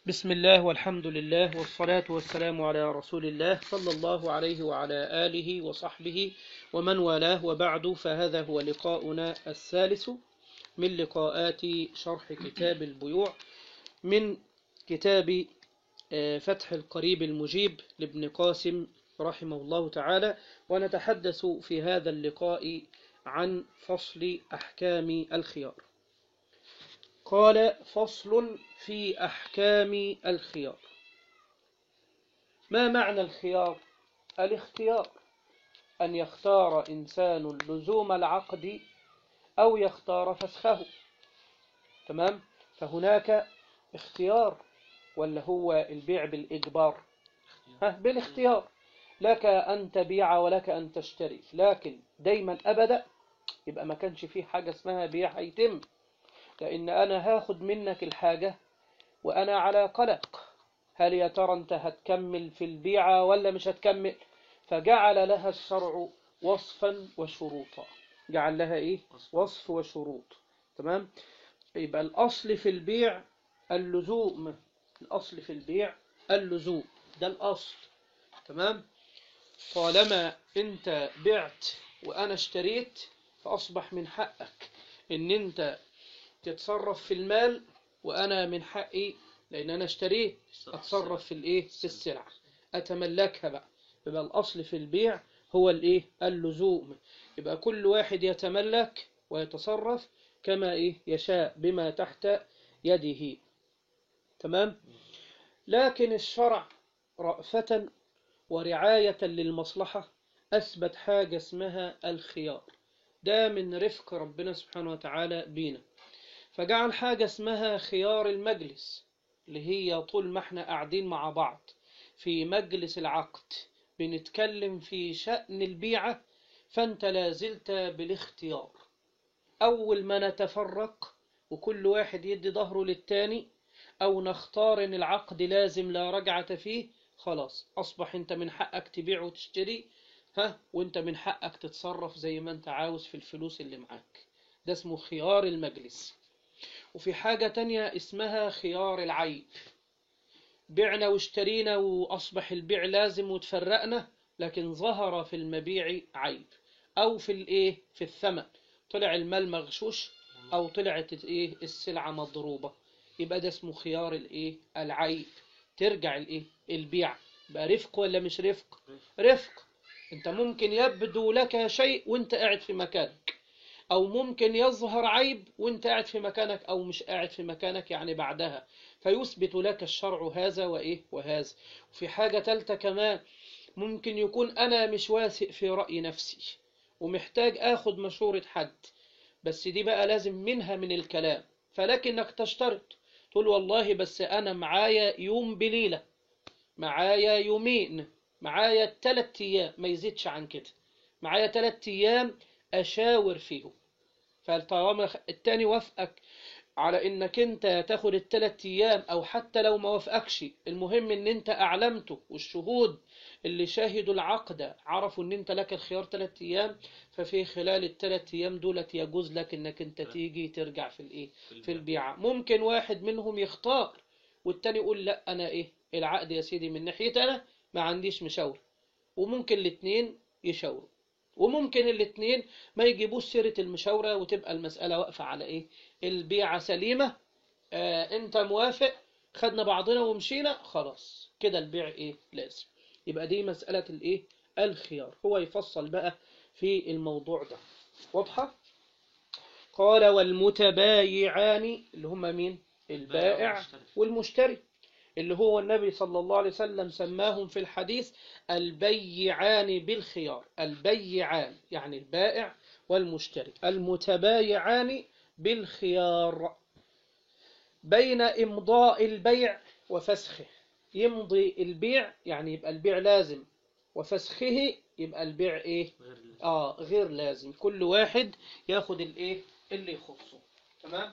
بسم الله والحمد لله والصلاة والسلام على رسول الله صلى الله عليه وعلى آله وصحبه ومن والاه وبعد فهذا هو لقاؤنا الثالث من لقاءات شرح كتاب البيوع من كتاب فتح القريب المجيب لابن قاسم رحمه الله تعالى ونتحدث في هذا اللقاء عن فصل أحكام الخيار قال فصل في أحكام الخيار ما معنى الخيار؟ الاختيار أن يختار إنسان لزوم العقد أو يختار فسخه تمام؟ فهناك اختيار ولا هو البيع بالإجبار ها بالاختيار لك أن تبيع ولك أن تشتري لكن دايما أبدا يبقى ما كانش فيه حاجة اسمها بيع هيتم لأن أنا هاخد منك الحاجة وأنا على قلق هل يا ترى أنت هتكمل في البيعة ولا مش هتكمل فجعل لها الشرع وصفا وشروطا جعل لها إيه وصف وشروط تمام يبقى الأصل في البيع اللزوم الأصل في البيع اللزوم ده الأصل تمام طالما أنت بعت وأنا اشتريت فأصبح من حقك إن أنت تتصرف في المال وأنا من حقي لأن أنا اشتريت أتصرف في الإيه في السلعة أتملكها بقى يبقى الأصل في البيع هو الإيه اللزوم يبقى كل واحد يتملك ويتصرف كما إيه يشاء بما تحت يده تمام لكن الشرع رأفة ورعاية للمصلحة أثبت حاجة اسمها الخيار ده من رفق ربنا سبحانه وتعالى بينا فجعل حاجة اسمها خيار المجلس اللي هي طول ما احنا قاعدين مع بعض في مجلس العقد بنتكلم في شأن البيعة فانت لازلت بالاختيار أول ما نتفرق وكل واحد يدي ظهره للتاني أو نختار إن العقد لازم لا رجعة فيه خلاص أصبح أنت من حقك تبيع وتشتري ها وأنت من حقك تتصرف زي ما أنت عاوز في الفلوس اللي معاك ده اسمه خيار المجلس وفي حاجة تانية اسمها خيار العيب بعنا واشترينا وأصبح البيع لازم وتفرقنا لكن ظهر في المبيع عيب أو في الإيه في الثمن طلع المال مغشوش أو طلعت الإيه السلعة مضروبة يبقى ده اسمه خيار الإيه العيب ترجع الإيه البيع بقى رفق ولا مش رفق رفق انت ممكن يبدو لك شيء وانت قاعد في مكانك أو ممكن يظهر عيب وانت قاعد في مكانك أو مش قاعد في مكانك يعني بعدها فيثبت لك الشرع هذا وإيه وهذا وفي حاجة تالتة كمان ممكن يكون أنا مش واثق في رأي نفسي ومحتاج آخد مشورة حد بس دي بقى لازم منها من الكلام فلكنك تشترط تقول والله بس أنا معايا يوم بليلة معايا يومين معايا تلات أيام ما يزيدش عن كده معايا تلات أيام أشاور فيهم فطالما التاني وافقك على انك انت تاخد الثلاث ايام او حتى لو ما وافقكش المهم ان انت اعلمته والشهود اللي شاهدوا العقد عرفوا ان انت لك الخيار ثلاث ايام ففي خلال الثلاث ايام دولت يجوز لك انك انت تيجي ترجع في الايه في البيعه ممكن واحد منهم يختار والتاني يقول لا انا ايه العقد يا سيدي من ناحيتي انا ما عنديش مشاور وممكن الاثنين يشاوروا وممكن الاثنين ما يجيبوش سيرة المشاورة وتبقى المسألة واقفة على ايه البيعة سليمة آه انت موافق خدنا بعضنا ومشينا خلاص كده البيع ايه لازم يبقى دي مسألة الايه الخيار هو يفصل بقى في الموضوع ده واضحة قال والمتبايعان اللي هم مين البائع والمشتري اللي هو النبي صلى الله عليه وسلم سماهم في الحديث البيعان بالخيار البيعان يعني البائع والمشتري المتبايعان بالخيار بين إمضاء البيع وفسخه يمضي البيع يعني يبقى البيع لازم وفسخه يبقى البيع ايه اه غير لازم كل واحد ياخد الايه اللي يخصه تمام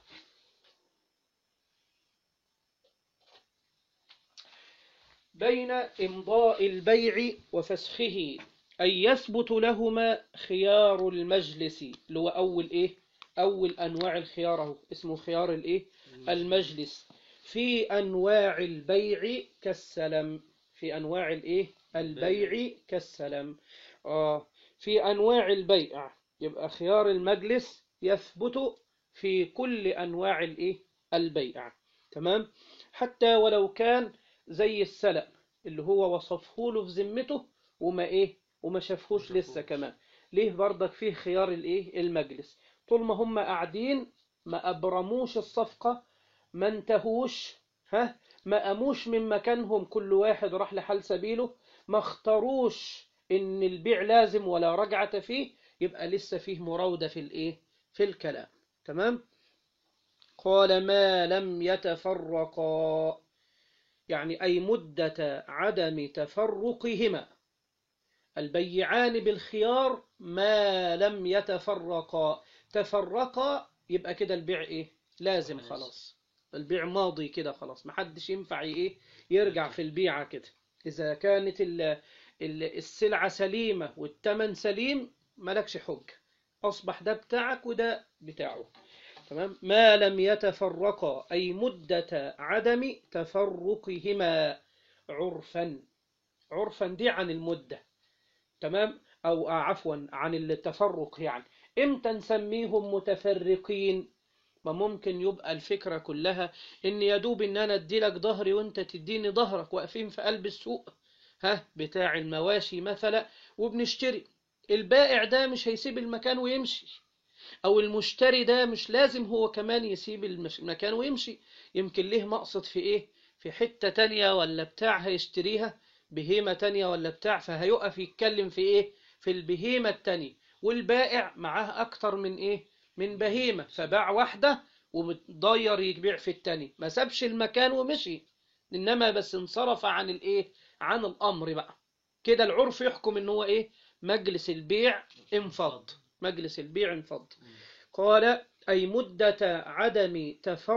بين إمضاء البيع وفسخه أن يثبت لهما خيار المجلس اللي هو أول إيه أول أنواع الخيار أهو اسمه خيار الإيه المجلس في أنواع البيع كالسلم في أنواع الإيه البيع كالسلم آه في أنواع البيع يبقى خيار المجلس يثبت في كل أنواع الإيه البيع تمام حتى ولو كان زي السلم اللي هو وصفه له في ذمته وما إيه وما شافهوش لسه كمان ليه برضك فيه خيار الإيه المجلس طول ما هم قاعدين ما أبرموش الصفقة ما انتهوش ها ما قاموش من مكانهم كل واحد راح لحال سبيله ما اختاروش ان البيع لازم ولا رجعة فيه يبقى لسه فيه مراودة في الايه في الكلام تمام قال ما لم يتفرقا يعني أي مدة عدم تفرقهما البيعان بالخيار ما لم يتفرقا تفرقا يبقى كده البيع ايه لازم خلاص. خلاص البيع ماضي كده خلاص محدش ينفع ايه يرجع في البيعة كده إذا كانت ال- ال- السلعة سليمة والتمن سليم ملكش حج أصبح ده بتاعك وده بتاعه تمام ما لم يتفرقا أي مدة عدم تفرقهما عرفا عرفا دي عن المدة تمام أو آه، عفوا عن التفرق يعني إمتى نسميهم متفرقين ما ممكن يبقى الفكرة كلها إن يدوب إن أنا أديلك ظهري وأنت تديني ظهرك واقفين في قلب السوق ها بتاع المواشي مثلا وبنشتري البائع ده مش هيسيب المكان ويمشي أو المشتري ده مش لازم هو كمان يسيب المش- المكان ويمشي يمكن ليه مقصد في إيه في حتة تانية ولا بتاع هيشتريها بهيمة تانية ولا بتاع فهيقف يتكلم في إيه في البهيمة التانية والبائع معاه أكتر من إيه من بهيمة فباع واحدة ومتضير يبيع في التاني ما سابش المكان ومشي إنما بس انصرف عن الإيه عن الأمر بقى كده العرف يحكم إن هو إيه مجلس البيع انفض مجلس البيع انفض قال أي مدة عدم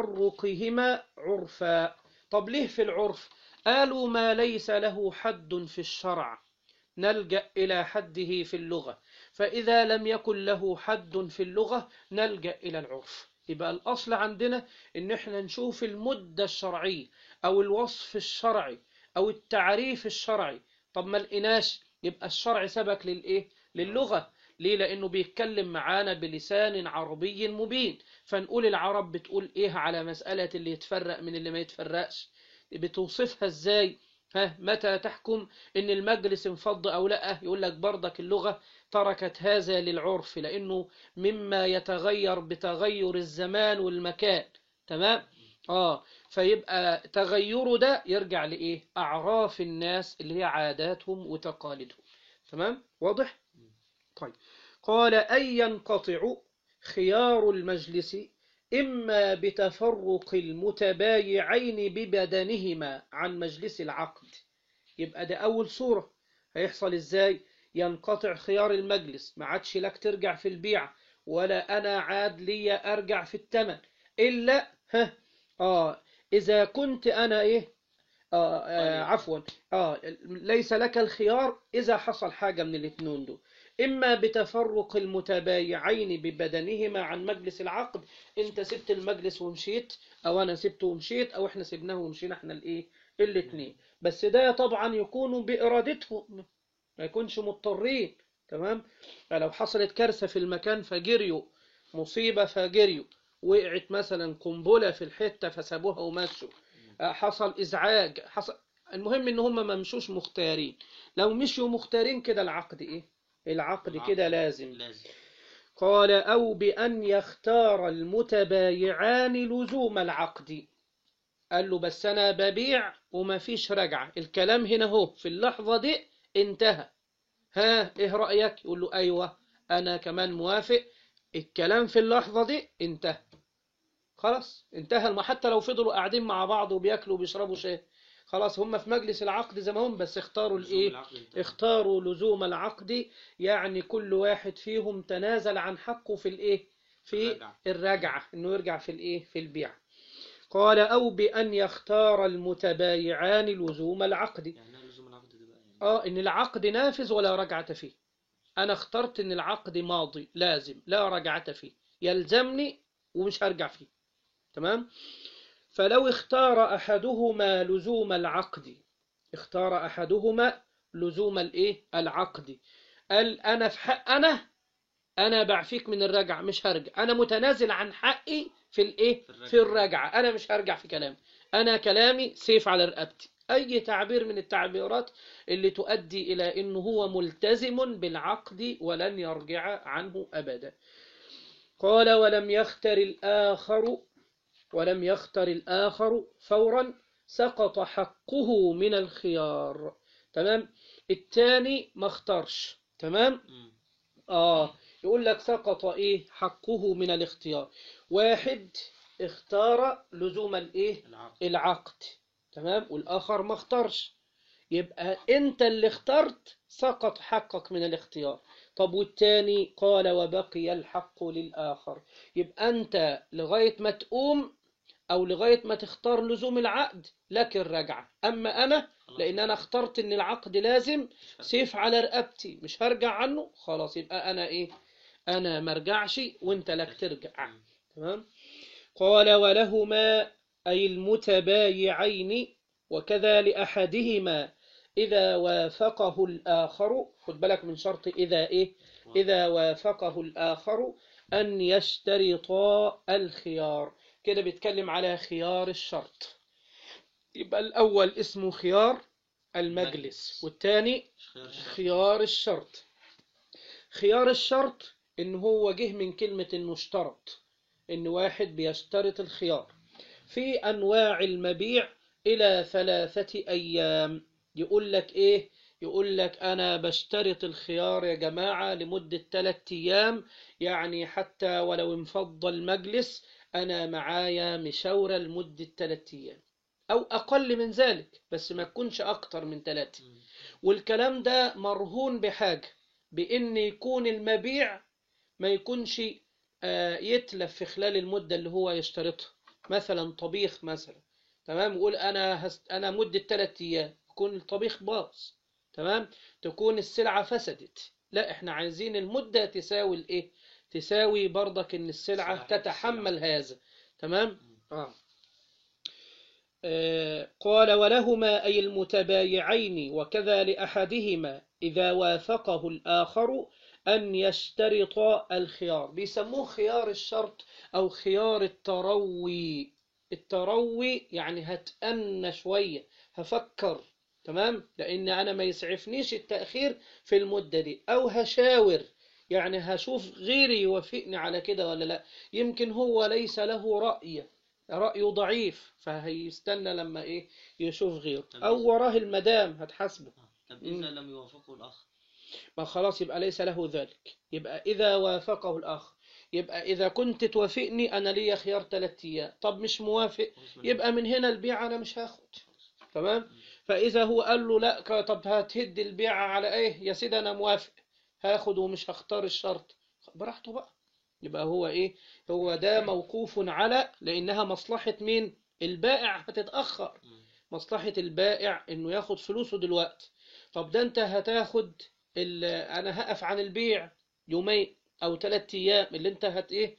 تفرقهما عرفا طب ليه في العرف قالوا ما ليس له حد في الشرع نلجأ إلى حده في اللغة فإذا لم يكن له حد في اللغة نلجأ إلى العرف يبقى الأصل عندنا إن إحنا نشوف المدة الشرعية أو الوصف الشرعي أو التعريف الشرعي طب ما لقيناش يبقى الشرع سبك للإيه؟ للغة ليه؟ لأنه بيتكلم معانا بلسان عربي مبين فنقول العرب بتقول إيه على مسألة اللي يتفرق من اللي ما يتفرقش بتوصفها إزاي ها متى تحكم ان المجلس انفض او لا يقول لك برضك اللغة تركت هذا للعرف لانه مما يتغير بتغير الزمان والمكان تمام اه فيبقى تغيره ده يرجع لايه اعراف الناس اللي هي عاداتهم وتقاليدهم تمام واضح طيب قال أن ينقطع خيار المجلس إما بتفرق المتبايعين ببدنهما عن مجلس العقد يبقى ده أول صورة هيحصل إزاي ينقطع خيار المجلس ما عادش لك ترجع في البيع ولا أنا عاد لي أرجع في الثمن إلا ها آه إذا كنت أنا إيه آه آه عفوا آه ليس لك الخيار إذا حصل حاجة من الاثنين دول إما بتفرق المتبايعين ببدنهما عن مجلس العقد أنت سبت المجلس ومشيت أو أنا سبته ومشيت أو إحنا سبناه ومشينا إحنا الإيه الاثنين بس ده طبعا يكون بإرادتهم ما يكونش مضطرين تمام لو حصلت كارثة في المكان فجريوا مصيبة فجريوا وقعت مثلا قنبلة في الحتة فسابوها ومشوا حصل إزعاج حصل المهم إن هم ما مشوش مختارين لو مشوا مختارين كده العقد إيه العقد كده لازم لازم قال أو بأن يختار المتبايعان لزوم العقد قال له بس أنا ببيع وما فيش رجعة الكلام هنا هو في اللحظة دي انتهى ها إيه رأيك يقول له أيوة أنا كمان موافق الكلام في اللحظة دي انتهى خلاص انتهى ما حتى لو فضلوا قاعدين مع بعض وبياكلوا وبيشربوا شاي خلاص هم في مجلس العقد زي ما هم بس اختاروا لزوم الايه العقد انتهى. اختاروا لزوم العقد يعني كل واحد فيهم تنازل عن حقه في الايه في الرجعة. الرجعة انه يرجع في الايه في البيع قال او بان يختار المتبايعان لزوم العقد يعني ايه لزوم العقد ده بقى يعني اه ان العقد نافذ ولا رجعة فيه انا اخترت ان العقد ماضي لازم لا رجعة فيه يلزمني ومش هرجع فيه تمام فلو اختار أحدهما لزوم العقد اختار أحدهما لزوم الإيه العقد قال أنا في حق أنا أنا بعفيك من الرجعة مش هرجع أنا متنازل عن حقي في الإيه في الرجعة. في الرجعة أنا مش هرجع في كلامي أنا كلامي سيف على رقبتي أي تعبير من التعبيرات اللي تؤدي إلى أنه هو ملتزم بالعقد ولن يرجع عنه أبدا قال ولم يختر الآخر ولم يختر الآخر فورا سقط حقه من الخيار تمام الثاني ما اختارش تمام مم. آه يقول لك سقط إيه حقه من الاختيار واحد اختار لزوم الإيه العقد العقد تمام والآخر ما اختارش يبقى أنت اللي اخترت سقط حقك من الاختيار طب والتاني قال وبقي الحق للآخر يبقى أنت لغاية ما تقوم أو لغاية ما تختار لزوم العقد لك الرجعة أما أنا خلاص. لأن أنا اخترت أن العقد لازم سيف على رقبتي مش هرجع عنه خلاص يبقى أنا إيه أنا مرجعش وأنت لك ترجع مم. تمام قال ولهما أي المتبايعين وكذا لأحدهما إذا وافقه الآخر خد بالك من شرط إذا إيه إذا وافقه الآخر أن يشترطا الخيار كده بيتكلم على خيار الشرط يبقى الأول اسمه خيار المجلس المجلس. والثاني خيار الشرط. خيار الشرط خيار الشرط إن هو جه من كلمة إنه اشترط إن واحد بيشترط الخيار في أنواع المبيع إلى ثلاثة أيام يقول لك إيه يقول لك أنا بشترط الخيار يا جماعة لمدة ثلاثة أيام يعني حتى ولو انفض المجلس أنا معايا مشاورة لمدة ثلاثة أيام أو أقل من ذلك بس ما تكونش أكتر من ثلاثة مم. والكلام ده مرهون بحاجة بإن يكون المبيع ما يكونش آه، يتلف في خلال المدة اللي هو يشترطها مثلا طبيخ مثلا تمام يقول أنا هست... أنا مدة ثلاثة أيام يكون الطبيخ باظ تمام تكون السلعة فسدت لا احنا عايزين المدة تساوي الايه تساوي برضك ان السلعة صلاحية تتحمل هذا تمام مم. آه. آه، قال ولهما أي المتبايعين وكذا لأحدهما إذا وافقه الآخر أن يشترط الخيار بيسموه خيار الشرط أو خيار التروي التروي يعني هتأنى شوية هفكر تمام لأن أنا ما يسعفنيش التأخير في المدة دي أو هشاور يعني هشوف غيري يوافقني على كده ولا لا يمكن هو ليس له رأي رأيه ضعيف فهيستنى لما إيه يشوف غيره أو وراه المدام هتحاسبه آه. طب إذا لم يوافقه الأخ ما خلاص يبقى ليس له ذلك يبقى إذا وافقه الآخر يبقى إذا كنت توافقني أنا ليا خيار ثلاثة أيام طب مش موافق خلاص من- يبقى من هنا البيع أنا مش هاخد تمام فإذا هو قال له لا ك- طب هتهد البيع على إيه يا سيدي أنا موافق هاخد ومش هختار الشرط براحته بقى يبقى هو إيه هو ده موقوف على لأنها مصلحة مين البائع هتتأخر مم. مصلحة البائع إنه ياخد فلوسه دلوقتي طب ده أنت هتاخد ال- أنا هقف عن البيع يومين أو ثلاثة أيام اللي أنت هت إيه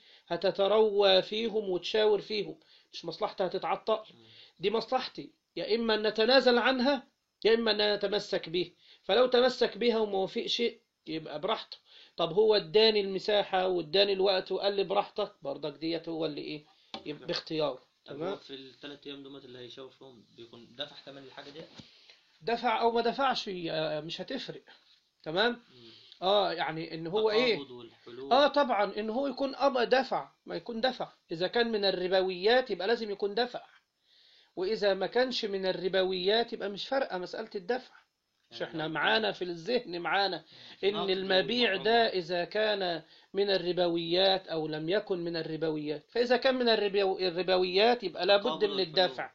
هتتروى فيهم وتشاور فيهم مش مصلحتي هتتعطل مم. دي مصلحتي يا إما أن نتنازل عنها يا إما أن نتمسك به فلو تمسك بها وما وافقش يبقى براحته طب هو اداني المساحة واداني الوقت وقال لي براحتك برضك ديت هو اللي إيه يبقى باختياره طب هو تمام في الثلاث أيام دول اللي هيشاور فيهم بيكون دفع ثمن الحاجة دي دفع أو ما دفعش آه، مش هتفرق تمام مم. اه يعني ان هو ايه التقابض والحلول اه طبعا ان هو يكون ابا دفع ما يكون دفع اذا كان من الربويات يبقى لازم يكون دفع واذا ما كانش من الربويات يبقى مش فارقه مساله الدفع مش يعني احنا لو- معانا في الذهن معانا ان نقد المبيع ومعروض. ده اذا كان من الربويات او لم يكن من الربويات فاذا كان من الربو- الربويات يبقى لابد تقابض من الحلول. الدفع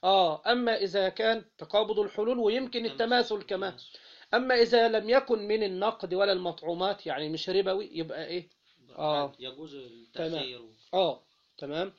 اه اما اذا كان تقابض الحلول ويمكن التماثل كمان أما إذا لم يكن من النقد ولا المطعومات يعني مش ربوي يبقى إيه؟ آه. يجوز التأخير و- آه تمام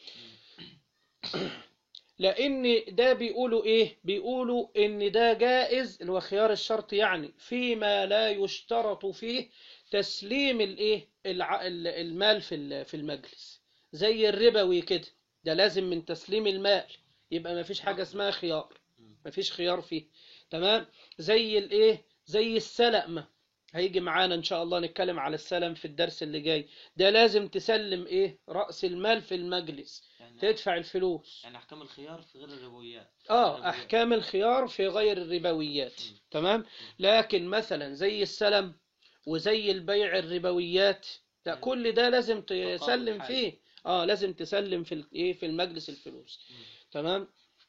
لأن ده بيقولوا إيه؟ بيقولوا إن ده جائز اللي هو خيار الشرط يعني فيما لا يشترط فيه تسليم الإيه؟ الع... ال- المال في ال- في المجلس زي الربوي كده ده لازم من تسليم المال يبقى ما فيش حاجة اسمها خيار ما فيش خيار فيه تمام زي الايه زي السلم هيجي معانا ان شاء الله نتكلم على السلم في الدرس اللي جاي ده لازم تسلم ايه رأس المال في المجلس يعني تدفع الفلوس يعني احكام الخيار في غير الربويات اه الربويات. احكام الخيار في غير الربويات مم. تمام لكن مثلا زي السلم وزي البيع الربويات لا مم. كل ده لازم تسلم حال. فيه اه لازم تسلم في ال- ايه في المجلس الفلوس مم. تمام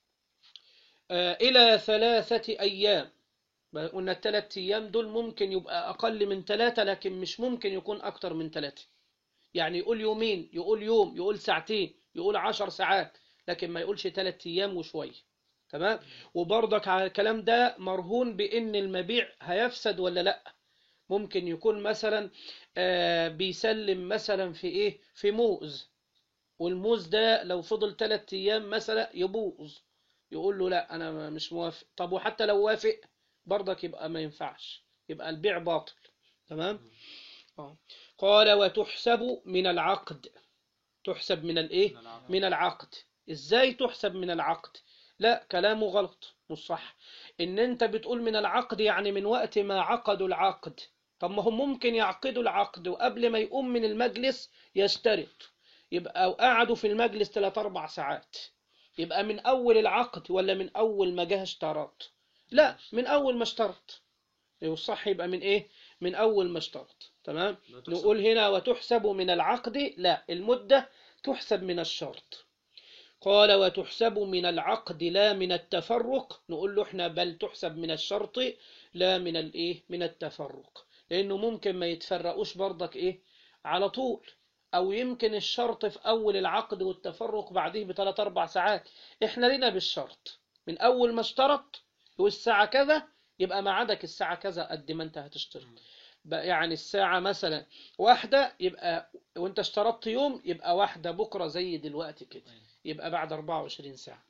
آه الى ثلاثة ايام بقى قلنا الثلاث ايام دول ممكن يبقى اقل من ثلاثة لكن مش ممكن يكون اكتر من ثلاثة يعني يقول يومين يقول يوم يقول ساعتين يقول عشر ساعات لكن ما يقولش ثلاث ايام وشوية تمام وبرضك على الكلام ده مرهون بان المبيع هيفسد ولا لا ممكن يكون مثلا آه بيسلم مثلا في ايه في موز والموز ده لو فضل ثلاث ايام مثلا يبوظ يقول له لا انا مش موافق طب وحتى لو وافق برضك يبقى ما ينفعش يبقى البيع باطل تمام آه. قال وتحسب من العقد تحسب من الايه من العقد. من العقد ازاي تحسب من العقد لا كلامه غلط مش صح ان انت بتقول من العقد يعني من وقت ما عقدوا العقد طب ما هم ممكن يعقدوا العقد وقبل ما يقوم من المجلس يشترط يبقى أو قعدوا في المجلس 3 4 ساعات يبقى من اول العقد ولا من اول ما جه اشترط لا من اول ما اشترط يبقى الصح يبقى من ايه من اول ما اشترط تمام لو تحسب- نقول هنا وتحسب من العقد لا المدة تحسب من الشرط قال وتحسب من العقد لا من التفرق نقول له احنا بل تحسب من الشرط لا من الايه من التفرق لانه ممكن ما يتفرقوش برضك ايه على طول او يمكن الشرط في اول العقد والتفرق بعديه بثلاث اربع ساعات احنا لنا بالشرط من اول ما اشترط والساعة كذا يبقى ميعادك الساعة كذا قد ما انت هتشترط بقى يعني الساعة مثلا واحدة يبقى وانت اشترطت يوم يبقى واحدة بكرة زي دلوقتي كده أيوة. يبقى بعد 24 ساعة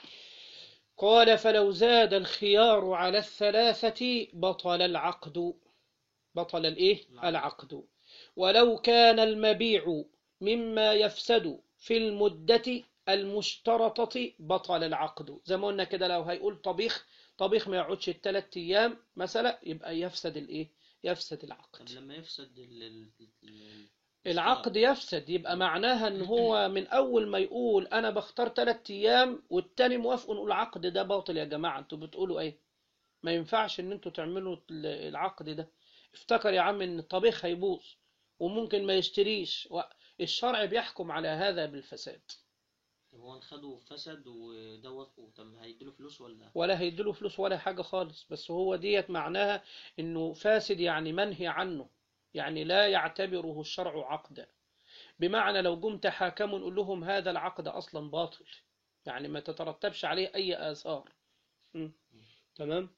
قال فلو زاد الخيار على الثلاثة بطل العقد بطل الايه العقد. العقد ولو كان المبيع مما يفسد في المدة المشترطة بطل العقد زي ما قلنا كده لو هيقول طبيخ طبيخ ما يقعدش الثلاث ايام مثلا يبقى يفسد الايه يفسد العقد طب لما يفسد ال ال ال- العقد يفسد يبقى معناها ان هو من اول ما يقول انا بختار ثلاث ايام والتاني موافق نقول العقد ده باطل يا جماعه انتوا بتقولوا ايه ما ينفعش ان انتوا تعملوا ال- العقد ده افتكر يا عم ان الطبيخ هيبوظ وممكن ما يشتريش و- الشرع بيحكم على هذا بالفساد طب هو خده فسد ودوت طب هيديله فلوس ولا ولا هيديله فلوس ولا حاجة خالص بس هو ديت معناها انه فاسد يعني منهي عنه يعني لا يعتبره الشرع عقدا بمعنى لو جم تحاكموا نقول لهم هذا العقد اصلا باطل يعني ما تترتبش عليه اي اثار م. تمام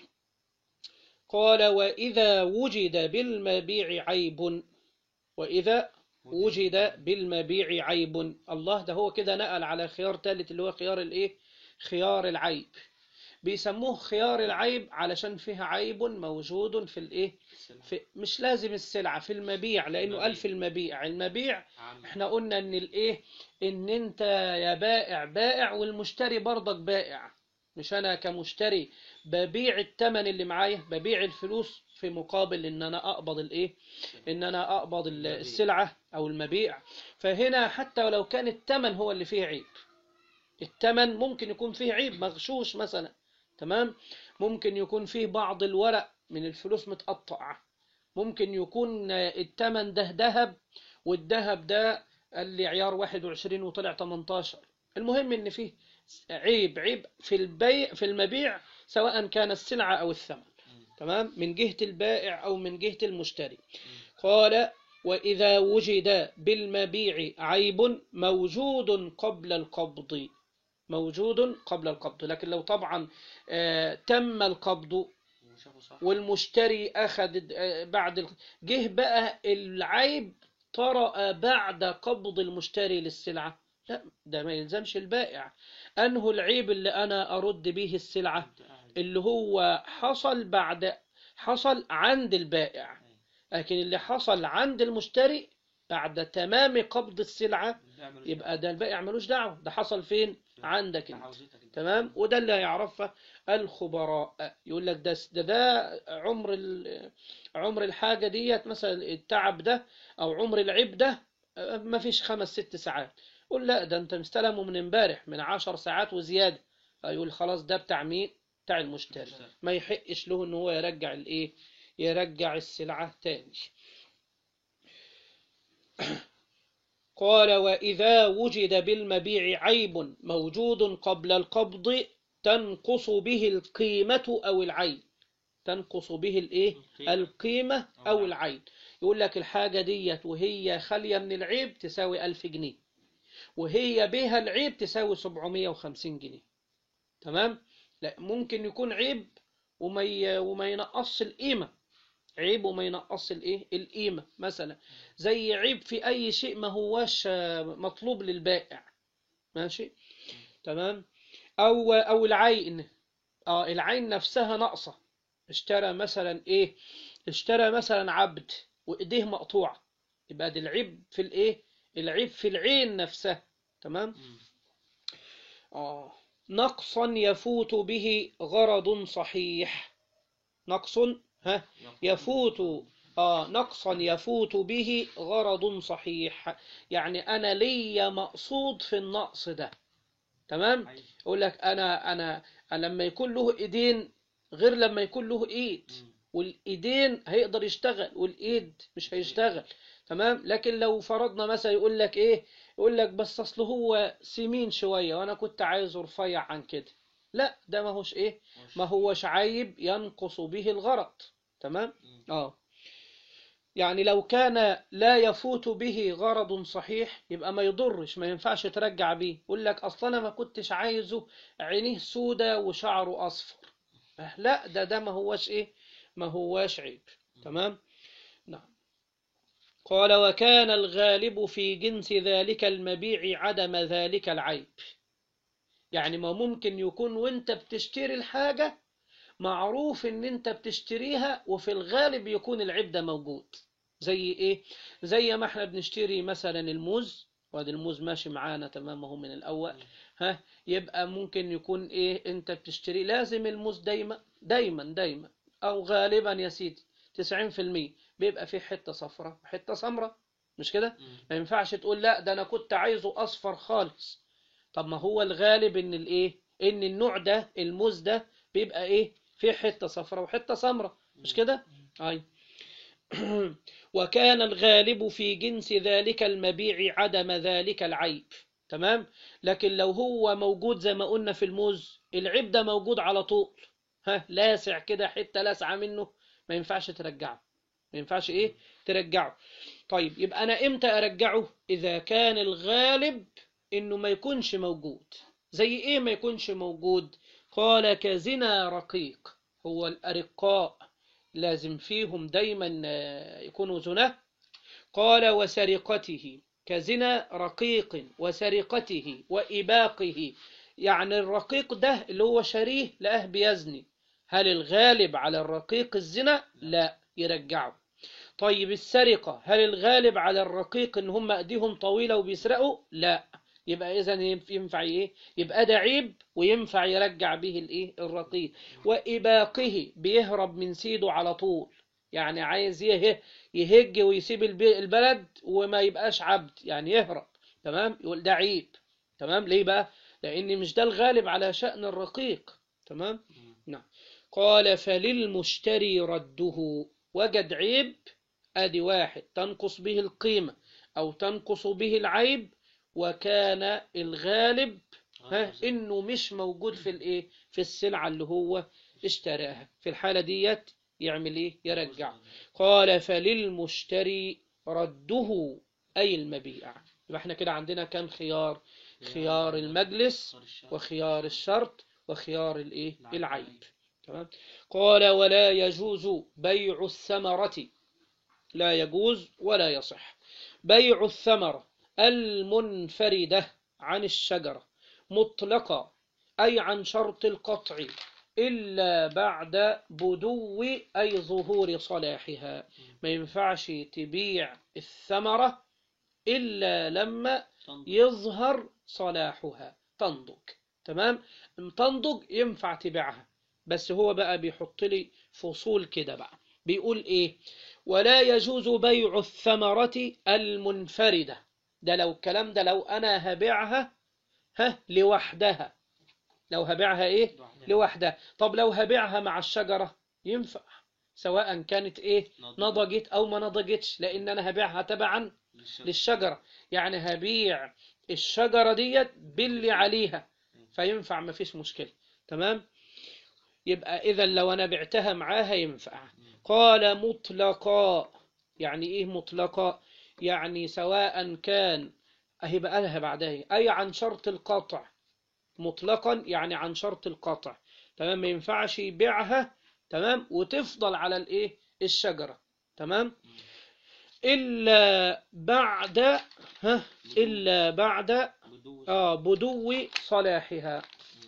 قال واذا وجد بالمبيع عيب واذا وجد بالمبيع عيب الله ده هو كده نقل على خيار ثالث اللي هو خيار الايه خيار العيب بيسموه خيار العيب علشان فيها عيب موجود في الايه السلعة في مش لازم السلعة في المبيع لانه المبيع. قال في المبيع المبيع عام احنا قلنا ان الايه ان انت يا بائع بائع والمشتري برضك بائع مش انا كمشتري ببيع الثمن اللي معايا ببيع الفلوس في مقابل ان انا اقبض الايه ان انا اقبض ال- المبيع. السلعة او المبيع فهنا حتى ولو كان الثمن هو اللي فيه عيب الثمن ممكن يكون فيه عيب مغشوش مثلا تمام ممكن يكون فيه بعض الورق من الفلوس متقطع ممكن يكون الثمن ده ذهب والذهب ده قال لي عيار 21 وطلع 18 المهم ان فيه عيب عيب في البيع في المبيع سواء كان السلعة او الثمن تمام من جهة البائع او من جهة المشتري قال وإذا وجد بالمبيع عيب موجود قبل القبض موجود قبل القبض لكن لو طبعا آه، تم القبض وشافه صح والمشتري أخذ آه، بعد ال- جه بقى العيب طرأ بعد قبض المشتري للسلعة لا ده ما يلزمش البائع أنه العيب اللي أنا أرد به السلعة انت قاعد اللي هو حصل بعد حصل عند البائع لكن اللي حصل عند المشتري بعد تمام قبض السلعة اعملوا يبقى ده الباقي يعملوش دعوة ده حصل فين عندك انت عاوزتك انت. تمام وده اللي هيعرفه الخبراء يقول لك ده ده, ده عمر ال- عمر الحاجة ديت مثلا التعب ده أو عمر العيب ده آه، ما فيش خمس ست ساعات قول لا ده أنت مستلمه من امبارح من عشر ساعات وزيادة يقول خلاص ده بتاع مين بتاع المشتري المشتري. ما يحقش له ان هو يرجع الايه يرجع السلعة تاني قال وإذا وجد بالمبيع عيب موجود قبل القبض تنقص به القيمة أو العين تنقص به الإيه القيمة. القيمة أو أو العين. العين يقول لك الحاجة ديت وهي خالية من العيب تساوي ألف جنيه وهي بها العيب تساوي 750 جنيه تمام لا ممكن يكون عيب وما ي... وما ينقص القيمة عيب وما ينقص الايه القيمة مثلا زي عيب في اي شيء ما هواش آه، مطلوب للبائع ماشي تمام او او العين اه العين نفسها ناقصة اشترى مثلا ايه اشترى مثلا عبد وايديه مقطوعة يبقى دي العيب في الايه العيب في العين نفسها تمام مم. آه. نقصا يفوت به غرض صحيح نقص ها يفوت آه نقصا يفوت به غرض صحيح يعني أنا ليا مقصود في النقص ده تمام عين. يقول لك أنا أنا أنا لما يكون له إيدين غير لما يكون له إيد مم. والايدين هيقدر يشتغل والايد مش هيشتغل تمام لكن لو فرضنا مثلا يقول لك ايه يقول لك بس اصل هو سمين شويه وانا كنت عايزه رفيع عن كده لا ده ما هوش ايه ما هوش عيب ينقص به الغرض تمام مم. اه يعني لو كان لا يفوت به غرض صحيح يبقى ما يضرش ما ينفعش ترجع بيه يقول لك اصلا انا ما كنتش عايزه عينيه سودة وشعره اصفر أه لا ده ده ما هوش ايه ما هواش عيب تمام نعم قال وكان الغالب في جنس ذلك المبيع عدم ذلك العيب يعني ما ممكن يكون وانت بتشتري الحاجة معروف ان انت بتشتريها وفي الغالب يكون العيب ده موجود زي ايه زي ما احنا بنشتري مثلا الموز وادي الموز ماشي معانا تمام اهو من الاول ها يبقى ممكن يكون ايه انت بتشتري لازم الموز دايما دايما دايما او غالبا يا سيدي 90% بيبقى فيه حته صفراء وحته سمراء مش كده مم. ما ينفعش تقول لا ده انا كنت عايزه اصفر خالص طب ما هو الغالب ان الايه ان النوع ده الموز ده بيبقى ايه فيه حته صفراء وحته سمراء مش كده اي وكان الغالب في جنس ذلك المبيع عدم ذلك العيب تمام لكن لو هو موجود زي ما قلنا في الموز العيب ده موجود على طول ها لاسع كده حته لاسعه منه ما ينفعش ترجعه ما ينفعش ايه ترجعه طيب يبقى انا امتى ارجعه اذا كان الغالب انه ما يكونش موجود زي ايه ما يكونش موجود قال كزنا رقيق هو الارقاء لازم فيهم دايما آه، يكونوا زنا قال وسرقته كزنا رقيق وسرقته وإباقه يعني الرقيق ده اللي هو شريه لقاه بيزني هل الغالب على الرقيق الزنا لا يرجعه طيب السرقة هل الغالب على الرقيق ان هم ايديهم طويلة وبيسرقوا لا يبقى اذا ينفع ايه يبقى ده عيب وينفع يرجع به الايه الرقيق وإباقه بيهرب من سيده على طول يعني عايز يه يهج ويسيب الب- البلد وما يبقاش عبد يعني يهرب تمام يقول ده عيب تمام ليه بقى لان مش ده الغالب على شأن الرقيق تمام مم. نعم قال فللمشتري رده وجد عيب ادي واحد تنقص به القيمة او تنقص به العيب وكان الغالب ها غير زي- انه مش موجود في الايه في السلعة اللي هو اشتراها في الحالة ديت يعمل ايه يرجع قال فللمشتري رده اي المبيع يبقى احنا كده عندنا كام خيار خيار المجلس خيار الشرط. وخيار الشرط وخيار الايه العيب. العيب تمام قال ولا يجوز بيع الثمرة لا يجوز ولا يصح بيع الثمرة المنفردة عن الشجرة مطلقة أي عن شرط القطع إلا بعد بدو أي ظهور صلاحها ما ينفعش تبيع الثمرة إلا لما تنضج. يظهر صلاحها تنضج تمام تنضج ينفع تبيعها بس هو بقى بيحط لي فصول كده بقى بيقول ايه ولا يجوز بيع الثمرة المنفردة ده لو الكلام ده لو انا هبيعها ها لوحدها لو هبيعها ايه لوحدها. لوحدها طب لو هبيعها مع الشجرة ينفع سواء كانت ايه نضج. نضجت او ما نضجتش لان انا هبيعها تبعا للشجر. للشجرة يعني هبيع الشجرة ديت باللي عليها فينفع ما فيش مشكلة تمام يبقى إذا لو أنا بعتها معاها ينفع قال مطلقا يعني إيه مطلقا يعني سواء كان أهي بقى لها بعدها أي عن شرط القطع مطلقا يعني عن شرط القطع تمام ما ينفعش يبيعها تمام وتفضل على الإيه الشجرة تمام إلا بعد ها إلا بعد بدو آه بدو صلاحها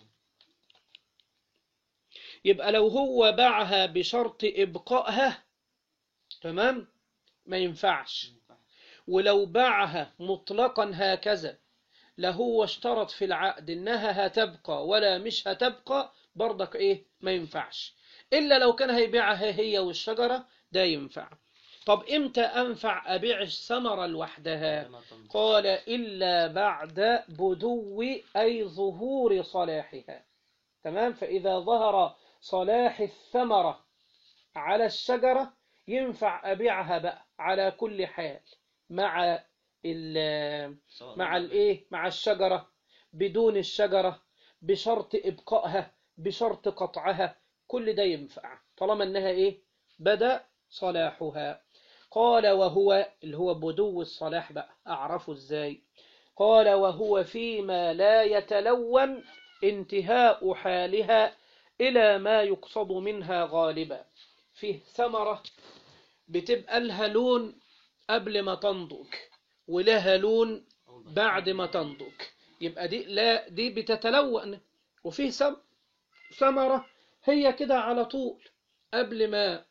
يبقى لو هو باعها بشرط إبقائها تمام ما ينفعش ولو باعها مطلقا هكذا لا هو اشترط في العقد إنها هتبقى ولا مش هتبقى برضك إيه ما ينفعش إلا لو كان هيبيعها هي والشجرة ده ينفع طب إمتى أنفع أبيع الثمرة لوحدها كما تنضج. قال إلا بعد بدو أي ظهور صلاحها تمام فإذا ظهر صلاح الثمرة على الشجرة ينفع أبيعها بقى على كل حال مع ال سواء مع نضج. الايه مع الشجرة بدون الشجرة بشرط إبقائها بشرط قطعها كل ده ينفع طالما انها ايه بدأ صلاحها قال وهو اللي هو بدو الصلاح بقى اعرفه ازاي قال وهو فيما لا يتلون انتهاء حالها إلى ما يقصد منها غالبا فيه ثمرة بتبقى لها لون قبل ما تنضج ولها لون أول ما بعد ما تنضج يبقى دي لا دي بتتلون وفيه سم ثمرة هي كده على طول قبل ما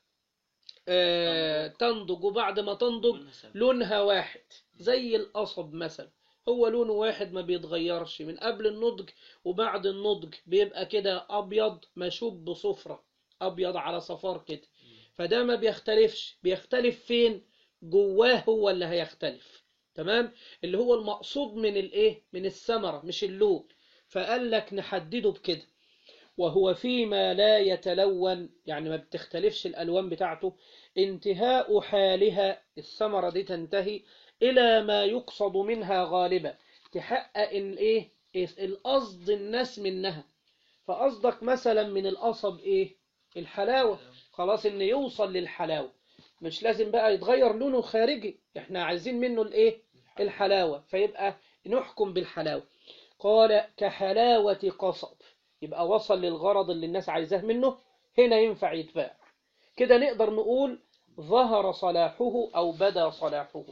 آه تنضج وبعد ما تنضج لونها سابق. لونها واحد زي القصب مثلا هو لونه واحد ما بيتغيرش من قبل النضج وبعد النضج بيبقى كده أبيض مشوب بصفرة أبيض على صفار كده فده ما بيختلفش بيختلف فين جواه هو اللي هيختلف تمام اللي هو المقصود من الايه من الثمرة مش اللون فقال لك نحدده بكده وهو فيما لا يتلون يعني ما بتختلفش الألوان بتاعته انتهاء حالها الثمرة دي تنتهي إلى ما يقصد منها غالبا تحقق الايه القصد الناس منها فقصدك مثلا من القصب ايه الحلاوة خلاص ان يوصل للحلاوة مش لازم بقى يتغير لونه خارجي احنا عايزين منه الايه الحلاوة فيبقى نحكم بالحلاوة قال كحلاوة قصب يبقى وصل للغرض اللي الناس عايزاه منه هنا ينفع يتباع كده نقدر نقول ظهر صلاحه أو بدا صلاحه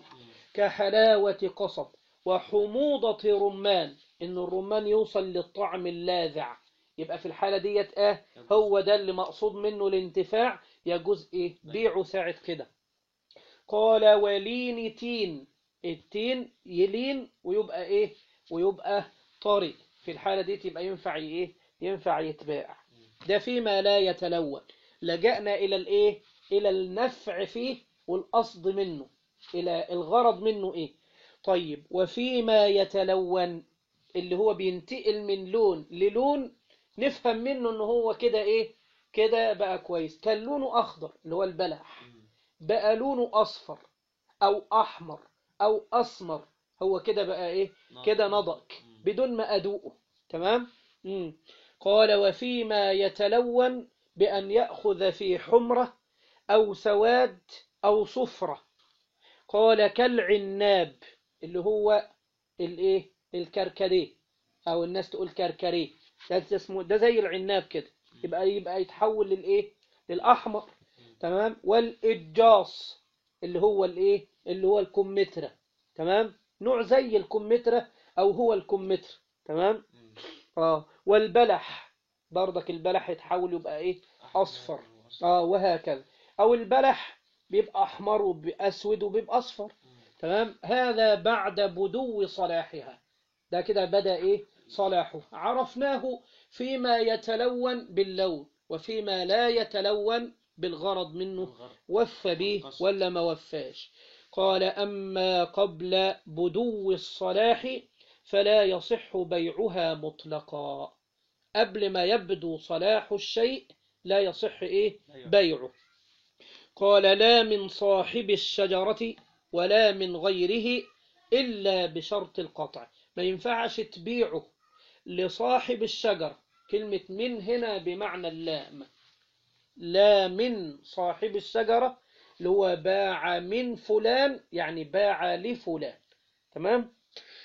كحلاوة قصب وحموضة رمان إن الرمان يوصل للطعم اللاذع يبقى في الحالة ديت اه هو ده اللي مقصود منه الانتفاع يجوز ايه بيعه ساعة كده قال ولين تين التين يلين ويبقى ايه ويبقى طري في الحالة دي تبقى ينفع ايه ينفع يتباع ده فيما لا يتلون لجأنا إلى الايه إلى النفع فيه والقصد منه إلى الغرض منه ايه طيب وفيما يتلون اللي هو بينتقل من لون للون نفهم منه ان هو كده ايه كده بقى كويس كان لونه اخضر اللي هو البلح بقى لونه اصفر او احمر او اسمر هو كده بقى ايه كده نضج بدون ما ادوقه تمام مم. قال وفيما يتلون بان ياخذ في حمره او سواد او صفره قال كالعناب اللي هو الايه الكركديه او الناس تقول كركريه ده اسمه ده زي العناب كده يبقى يبقى يتحول للايه للاحمر تمام والإجاص اللي هو الايه اللي هو الكمثرى تمام نوع زي الكمثرى او هو الكمثرى تمام اه والبلح برضك البلح يتحول يبقى ايه اصفر اه وهكذا او البلح بيبقى احمر وبيبقى اسود وبيبقى اصفر تمام هذا بعد بدو صلاحها ده كده بدأ إيه صلاحه عرفناه فيما يتلون باللون وفيما لا يتلون بالغرض منه الغرب وفى به والقصد. ولا ما وفاش قال أما قبل بدو الصلاح فلا يصح بيعها مطلقا قبل ما يبدو صلاح الشيء لا يصح إيه أيوة. بيعه قال لا من صاحب الشجرة ولا من غيره إلا بشرط القطع ما ينفعش تبيعه لصاحب الشجرة كلمة من هنا بمعنى اللام لا من صاحب الشجرة اللي هو باع من فلان يعني باع لفلان تمام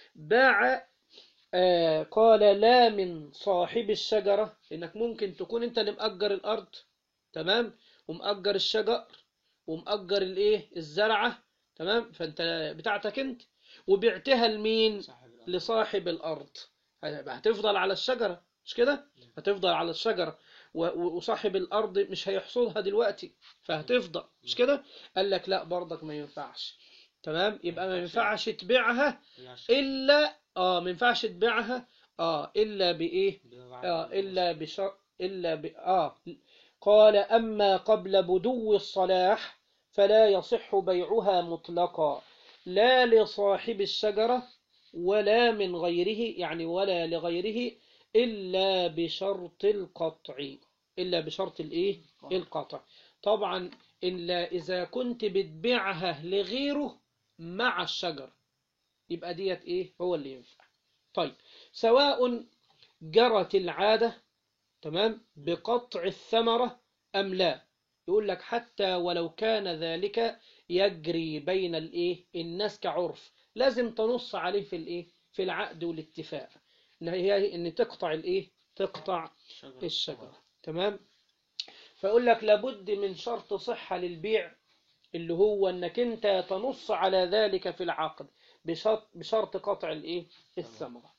باع آه قال لا من صاحب الشجرة لأنك ممكن تكون أنت اللي مأجر الأرض تمام ومأجر الشجر ومأجر الإيه الزرعة تمام فأنت بتاعتك أنت وبعتها لمين صاحب الأرض. لصاحب الأرض هتفضل على الشجرة مش كده هتفضل على الشجرة و- و- وصاحب الأرض مش هيحصدها دلوقتي فهتفضل مش كده قال لك لا برضك ما ينفعش تمام يبقى ما ينفعش تبيعها هي عشان إلا آه ما ينفعش تبيعها آه إلا بإيه بيبقى آه بعد إلا بشر إلا ب... آه قال أما قبل بدو الصلاح فلا يصح بيعها مطلقا لا لصاحب الشجرة ولا من غيره يعني ولا لغيره إلا بشرط القطع إلا بشرط الإيه القطع طبعا إلا إذا كنت بتبيعها لغيره مع الشجر يبقى ديت إيه هو اللي ينفع طيب سواء جرت العادة تمام بقطع الثمرة أم لا يقول لك حتى ولو كان ذلك يجري بين الايه الناس كعرف لازم تنص عليه في الايه في العقد والاتفاق ان هي ان تقطع الايه تقطع الشجرة الشجرة تمام فيقول لك لابد من شرط صحة للبيع اللي هو انك انت تنص على ذلك في العقد بشرط بشرط قطع الايه الثمرة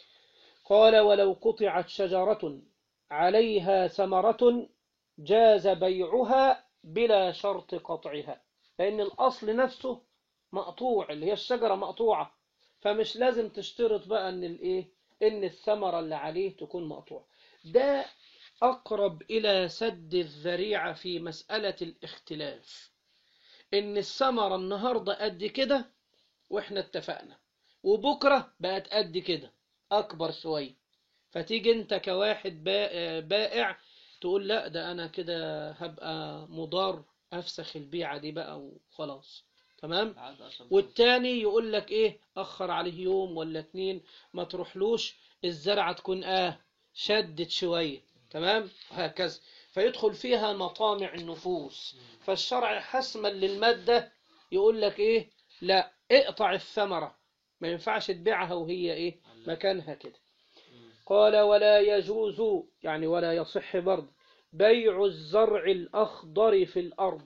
قال ولو قطعت شجرة عليها ثمرة جاز بيعها بلا شرط قطعها لأن الأصل نفسه مقطوع اللي هي الشجرة مقطوعة فمش لازم تشترط بقى ان الايه ان الثمرة اللي عليه تكون مقطوعة ده أقرب إلى سد الذريعة في مسألة الاختلاف إن الثمرة النهاردة قد كده وإحنا اتفقنا وبكرة بقت قد كده أكبر شوية فتيجي أنت كواحد با- بائع تقول لا ده أنا كده هبقى مضار أفسخ البيعة دي بقى وخلاص تمام العادة أصلا والتاني يقول لك ايه اخر عليه يوم ولا اتنين ما تروحلوش الزرعة تكون اه شدت شوية تمام وهكذا فيدخل فيها مطامع النفوس فالشرع حسما للمادة يقول لك ايه لا اقطع الثمرة ما ينفعش تبيعها وهي ايه مكانها كده مم. قال ولا يجوز يعني ولا يصح برضه بيع الزرع الأخضر في الأرض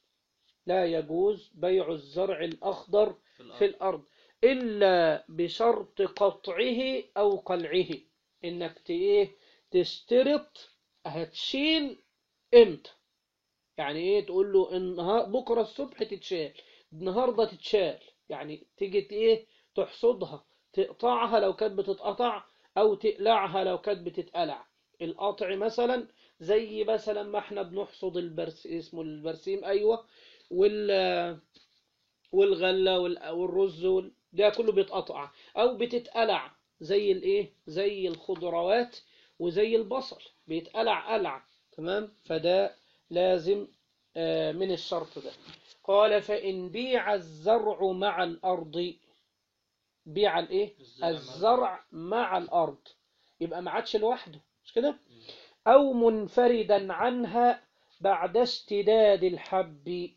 لا يجوز بيع الزرع الأخضر في الأرض في الأرض إلا بشرط قطعه أو قلعه إنك ت- إيه تشترط هتشيل إمتى يعني إيه تقول له النهار بكرة الصبح تتشال النهاردة تتشال يعني تيجي ت- إيه تحصدها تقطعها لو كانت بتتقطع أو تقلعها لو كانت بتتقلع القطع مثلا زي مثلا ما احنا بنحصد البرس اسمه البرسيم أيوه وال والغلة وال- والرز وال- ده كله بيتقطع أو بتتقلع زي الإيه زي الخضروات وزي البصل بيتقلع قلع تمام فده لازم آه، من الشرط ده قال فإن بيع الزرع مع الأرض بيع الإيه الزرع مع الزرع مع الأرض يبقى ما عادش لوحده مش كده أو منفردا عنها بعد اشتداد الحب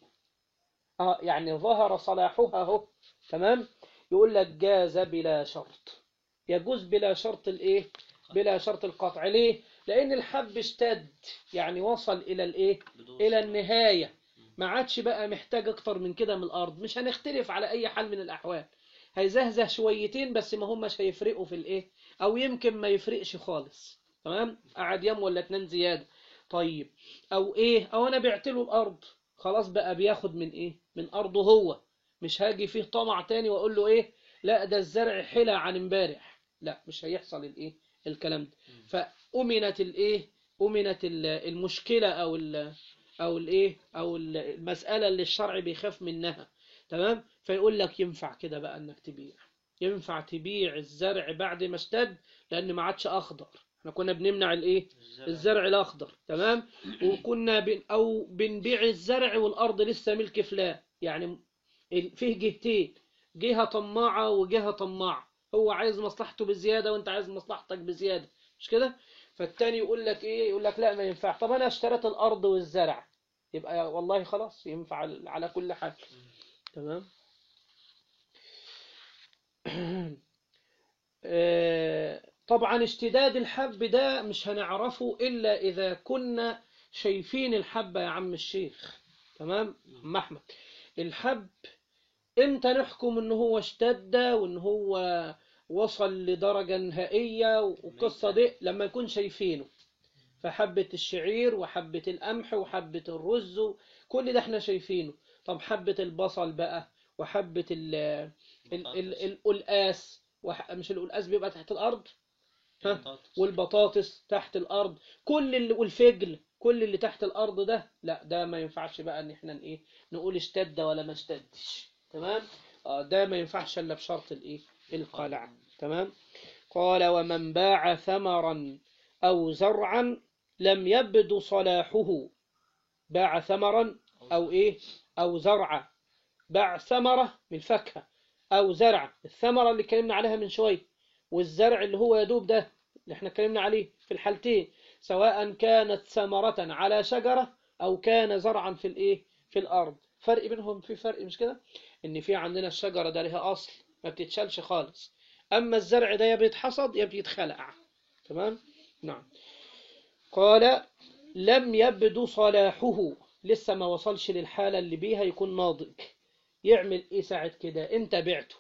اه يعني ظهر صلاحها اهو تمام يقول لك جاز بلا شرط يجوز بلا شرط الايه بلا شرط القطع ليه لان الحب اشتد يعني وصل الى الايه بدون الى صلاح. النهايه ما عادش بقى محتاج اكتر من كده من الارض مش هنختلف على اي حال من الاحوال هيزهزه شويتين بس ما هماش هيفرقوا في الايه او يمكن ما يفرقش خالص تمام قعد يوم ولا اتنين زياده طيب او ايه او انا بعت له الارض خلاص بقى بياخد من ايه من ارضه هو مش هاجي فيه طمع تاني واقول له ايه لا ده الزرع حلى عن امبارح لا مش هيحصل الايه الكلام ده فأمنت الايه أمنت ال- المشكلة او ال او الايه او ال- المسألة اللي الشرع بيخاف منها تمام فيقول لك ينفع كده بقى انك تبيع ينفع تبيع الزرع بعد ما اشتد لان ما عادش اخضر احنا كنا بنمنع الايه الزرع الاخضر تمام وكنا بن او بنبيع الزرع والارض لسه ملك فلان يعني ال- فيه جهتين جهة طماعة وجهة طماعة هو عايز مصلحته بزيادة وانت عايز مصلحتك بزيادة مش كده فالتاني يقول لك ايه يقول لك لا ما ينفع طب انا اشتريت الارض والزرع يبقى والله خلاص ينفع على- على كل حال تمام آه، طبعا اشتداد الحب ده مش هنعرفه إلا إذا كنا شايفين الحبة يا عم الشيخ تمام عم أحمد الحب امتى نحكم ان هو اشتد وان هو وصل لدرجة نهائية والقصة دي لما نكون شايفينه فحبة الشعير وحبة القمح وحبة الرز كل ده احنا شايفينه طب حبة البصل بقى وحبة ال ال- ال- القلقاس وح- مش القلقاس بيبقى تحت الأرض ها؟ والبطاطس تحت الأرض كل اللي والفجل كل اللي تحت الأرض ده لا ده ما ينفعش بقى إن إحنا إيه نقول اشتد ولا ما اشتدش تمام آه ده ما ينفعش إلا بشرط الإيه القلع تمام قال ومن باع ثمرا أو زرعا لم يبدو صلاحه باع ثمرا أو إيه أو زرعا باع ثمرة من فاكهة أو زرع الثمرة اللي اتكلمنا عليها من شوية والزرع اللي هو يدوب ده اللي احنا اتكلمنا عليه في الحالتين سواء كانت ثمرة على شجرة أو كان زرعا في الإيه في الأرض فرق بينهم في فرق مش كده إن في عندنا الشجرة ده لها أصل ما بتتشالش خالص أما الزرع ده يا بيتحصد يا بيتخلع تمام نعم قال لم يبدو صلاحه لسه ما وصلش للحالة اللي بيها يكون ناضج يعمل ايه ساعة كده انت بعته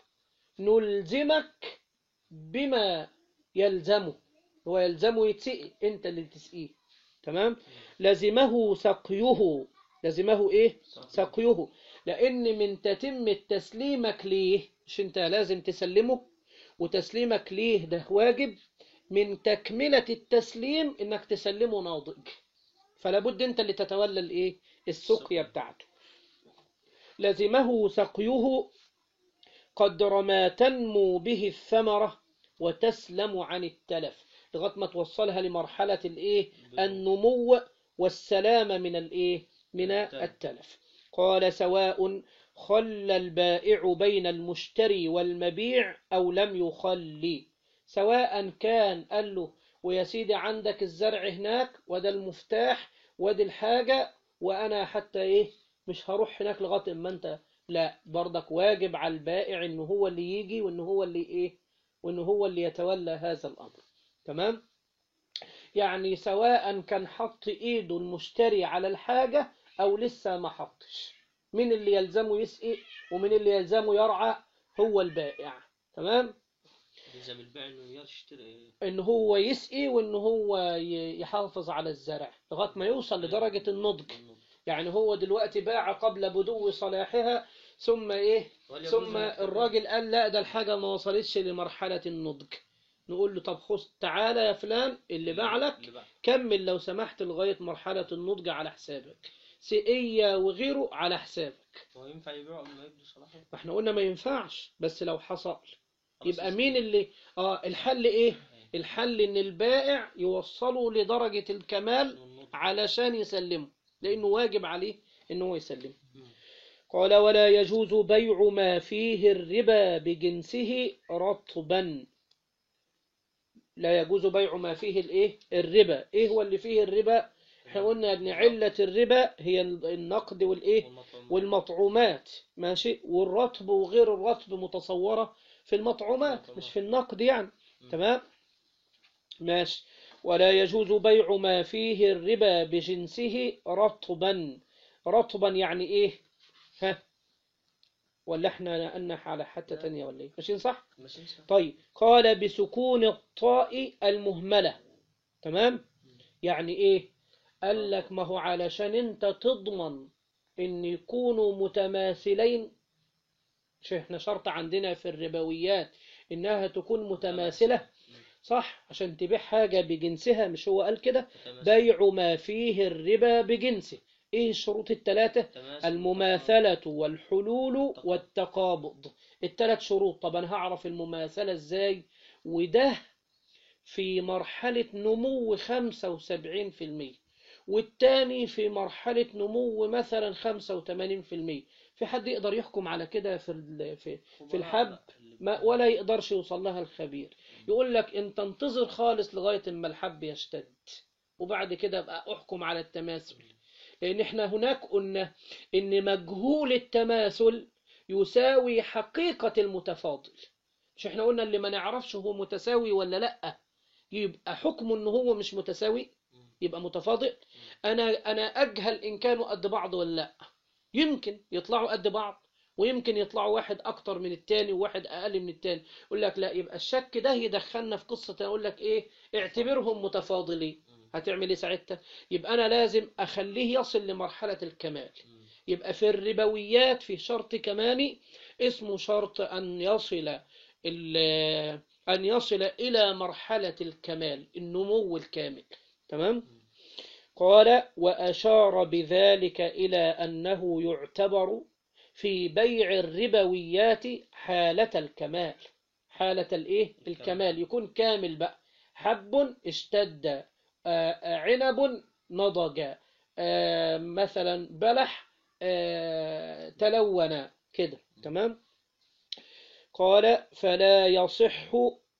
نلزمك بما يلزمه هو يلزمه يتسقي انت اللي تسقيه تمام لزمه سقيه لزمه ايه سقيه لان من تتم تسليمك ليه مش انت لازم تسلمه وتسليمك ليه ده واجب من تكملة التسليم انك تسلمه ناضج فلا بد انت اللي تتولى الايه السقيا بتاعته لزمه سقيه قدر ما تنمو به الثمرة وتسلم عن التلف لغاية ما توصلها لمرحلة الايه النمو والسلام من الايه من التلف قال سواء خلى البائع بين المشتري والمبيع أو لم يخلي سواء كان قال له ويا سيدي عندك الزرع هناك وده المفتاح وادي الحاجة وأنا حتى إيه مش هروح هناك لغاية اما أنت لا برضك واجب على البائع إن هو اللي يجي وإن هو اللي إيه وإن هو اللي يتولى هذا الأمر تمام يعني سواء كان حط إيده المشتري على الحاجة أو لسه ما حطش مين اللي يلزمه يسقي ومين اللي يلزمه يرعى هو البائع تمام يلزم البائع انه يشتري ان هو يسقي وان هو ي- يحافظ على الزرع لغايه ما يوصل لدرجه النضج يعني هو دلوقتي باع قبل بدو صلاحها ثم ايه ثم الراجل قال لا ده الحاجه ما وصلتش لمرحله النضج نقول له طب خذ تعالى يا فلان اللي باع لك اللي باع. كمل لو سمحت لغايه مرحله النضج على حسابك سقيه وغيره على حسابك هو ينفع يبيعه قبل ما يبدو صلاحه ما احنا قلنا ما ينفعش بس لو حصل خلاص يبقى يسلم. مين اللي اه الحل ايه الحل ان البائع يوصله لدرجة الكمال والنضج. علشان يسلمه لانه واجب عليه ان هو يسلمه مم. قال ولا يجوز بيع ما فيه الربا بجنسه رطبا لا يجوز بيع ما فيه الايه الربا ايه هو اللي فيه الربا احنا قلنا ان علة الربا هي النقد والايه والمطعوم. والمطعومات ماشي والرطب وغير الرطب متصورة في المطعومات المطعومات. مش في النقد يعني مم. تمام ماشي ولا يجوز بيع ما فيه الربا بجنسه رطبا رطبا يعني ايه ها ولا احنا نأنح على حتى لا. تانية ولا ايه ماشيين صح ماشي صح. طيب قال بسكون الطاء المهملة تمام يعني ايه قال لك ما هو علشان انت تضمن ان يكونوا متماثلين مش احنا شرط عندنا في الربويات انها تكون متماثلة صح عشان تبيع حاجة بجنسها مش هو قال كده تماثل. بيع ما فيه الربا بجنسه ايه الشروط الثلاثة تماثل. المماثلة والحلول والتقابض الثلاث شروط طب انا هعرف المماثلة ازاي وده في مرحلة نمو 75% والتاني في مرحلة نمو مثلا 85% في حد يقدر يحكم على كده في ال- في في الحب ما ولا يقدرش يوصل لها الخبير يقول لك انت انتظر خالص لغاية اما الحب يشتد وبعد كده ابقى احكم على التماثل لان احنا هناك قلنا ان مجهول التماثل يساوي حقيقة المتفاضل مش احنا قلنا اللي ما نعرفش هو متساوي ولا لا يبقى حكمه ان هو مش متساوي يبقى متفاضل انا انا اجهل ان كانوا قد بعض ولا لا يمكن يطلعوا قد بعض ويمكن يطلعوا واحد اكتر من التاني وواحد اقل من التاني يقول لك لا يبقى الشك ده يدخلنا في قصة اقول لك ايه اعتبرهم متفاضلين هتعمل ايه ساعتها يبقى انا لازم اخليه يصل لمرحلة الكمال يبقى في الربويات في شرط كماني اسمه شرط أن يصل ال- أن يصل إلى مرحلة الكمال النمو الكامل تمام قال وأشار بذلك إلى أنه يعتبر في بيع الربويات حالة الكمال حالة الإيه الكمال يكون كامل بقى حب اشتد آه، آه، عنب نضج آه، مثلا بلح آه، تلون كده تمام قال فلا يصح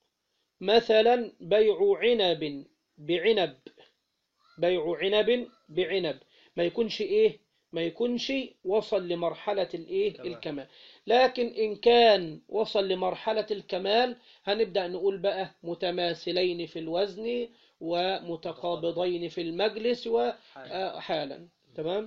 مثلا بيع عنب بعنب بيع عنب بعنب ما يكونش ايه ما يكونش وصل لمرحلة الايه كمال. الكمال لكن ان كان وصل لمرحلة الكمال هنبدأ نقول بقى متماثلين في الوزن ومتقابضين في المجلس حاجة. وحالا تمام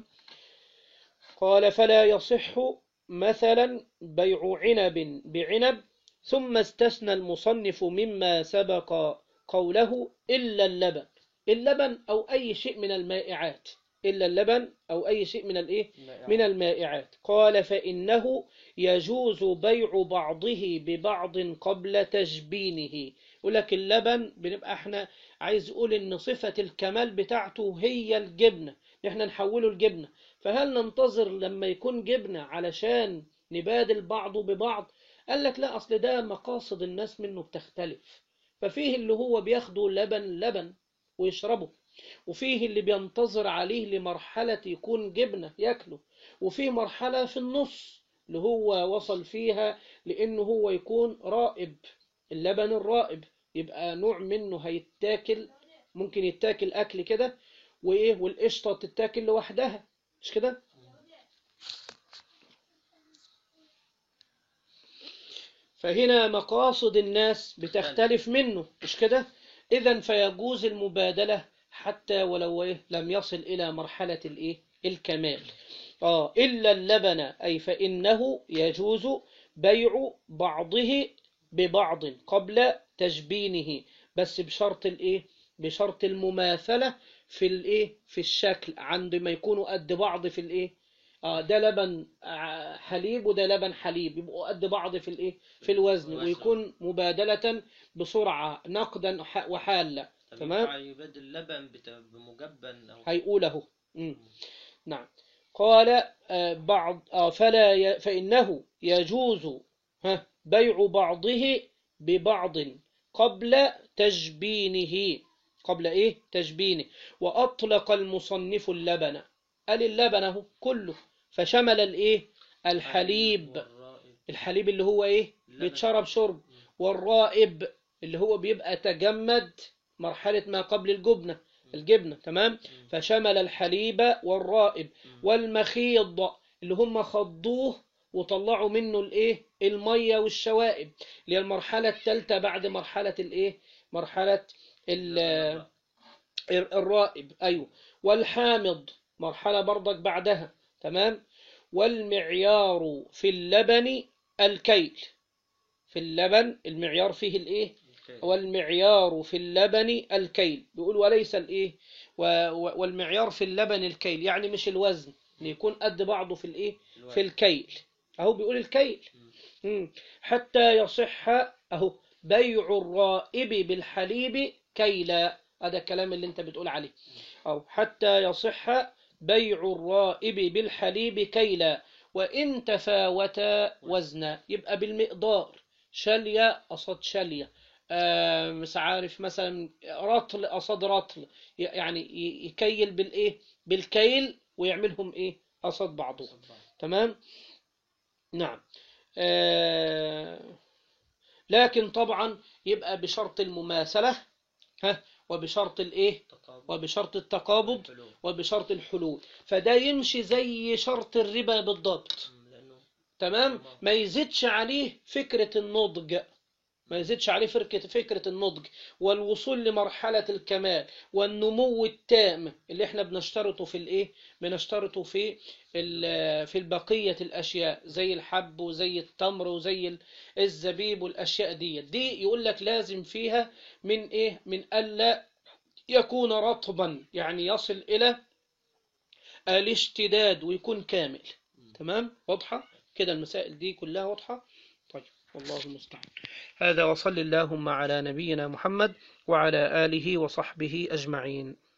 قال فلا يصح مثلا بيع عنب بعنب ثم استثنى المصنف مما سبق قوله إلا اللبن اللبن أو أي شيء من المائعات إلا اللبن أو أي شيء من الإيه من المائعات قال فإنه يجوز بيع بعضه ببعض قبل تجبينه يقول لك اللبن بنبقى احنا عايز يقول ان صفة الكمال بتاعته هي الجبنة احنا نحوله الجبنة فهل ننتظر لما يكون جبنة علشان نبادل بعضه ببعض قال لك لا اصل ده مقاصد الناس منه بتختلف ففيه اللي هو بياخده لبن لبن ويشربه وفيه اللي بينتظر عليه لمرحلة يكون جبنة ياكله وفيه مرحلة في النص اللي هو وصل فيها لأنه هو يكون رائب اللبن الرائب يبقى نوع منه هيتاكل ممكن يتاكل أكل كده وإيه والقشطة تتاكل لوحدها مش كده فهنا مقاصد الناس بتختلف منه مش كده إذا فيجوز المبادلة حتى ولو إيه لم يصل إلى مرحلة الإيه الكمال آه إلا اللبن أي فإنه يجوز بيع بعضه ببعض قبل تجبينه بس بشرط الإيه بشرط المماثلة في الإيه في الشكل عندما يكونوا قد بعض في الإيه آه ده لبن ع- حليب وده لبن حليب يبقوا قد بعض في الإيه في الوزن الوزن. ويكون مبادلة بسرعة نقدا ح- وحالة طب تمام. ينفع يبادل لبن بت- بمجبن أو هيقوله مم. نعم قال آه، بعض آه، فلا ي... فإنه يجوز ها بيع بعضه ببعض قبل تجبينه قبل إيه تجبينه وأطلق المصنف اللبن قال اللبن اهو كله فشمل الإيه الحليب والرائب. الحليب اللي هو إيه اللبن. بيتشرب شرب والرائب اللي هو بيبقى تجمد مرحلة ما قبل الجبنة الجبنة تمام فشمل الحليب والرائب والمخيض اللي هم خضوه وطلعوا منه الايه المية والشوائب اللي هي المرحلة الثالثة بعد مرحلة الايه مرحلة ال- الرائب ايوه والحامض مرحلة برضك بعدها تمام والمعيار في اللبن الكيل في اللبن المعيار فيه الايه أوكي. والمعيار في اللبن الكيل بيقول وليس الايه و- و- والمعيار في اللبن الكيل يعني مش الوزن إن يكون قد بعضه في الايه في الوزن. الكيل اهو بيقول الكيل مم. حتى يصح أهو بيع الرائب بالحليب كيلا هذا الكلام اللي انت بتقول عليه أو حتى يصح بيع الرائب بالحليب كيلا وإن تفاوتا وزنا يبقى بالمقدار شالية قصاد شالية آه مش عارف مثلا رطل قصاد رطل يعني ي- يكيل بالإيه بالكيل ويعملهم إيه قصاد بعضهم تمام نعم آه لكن طبعا يبقى بشرط المماثلة ها وبشرط الايه تقابل وبشرط التقابض الحلول. وبشرط الحلول فده يمشي زي شرط الربا بالضبط مم، لأنه تمام ما يزيدش عليه فكرة النضج ما يزيدش عليه فكرة فكرة النضج والوصول لمرحلة الكمال والنمو التام اللي احنا بنشترطه في الايه بنشترطه في ال- في البقية الأشياء زي الحب وزي التمر وزي ال- الزبيب والأشياء دي دي يقول لك لازم فيها من ايه من ألا يكون رطبا يعني يصل إلى الاشتداد ويكون كامل تمام واضحة كده المسائل دي كلها واضحة طيب والله المستعان هذا وصل اللهم على نبينا محمد وعلى آله وصحبه أجمعين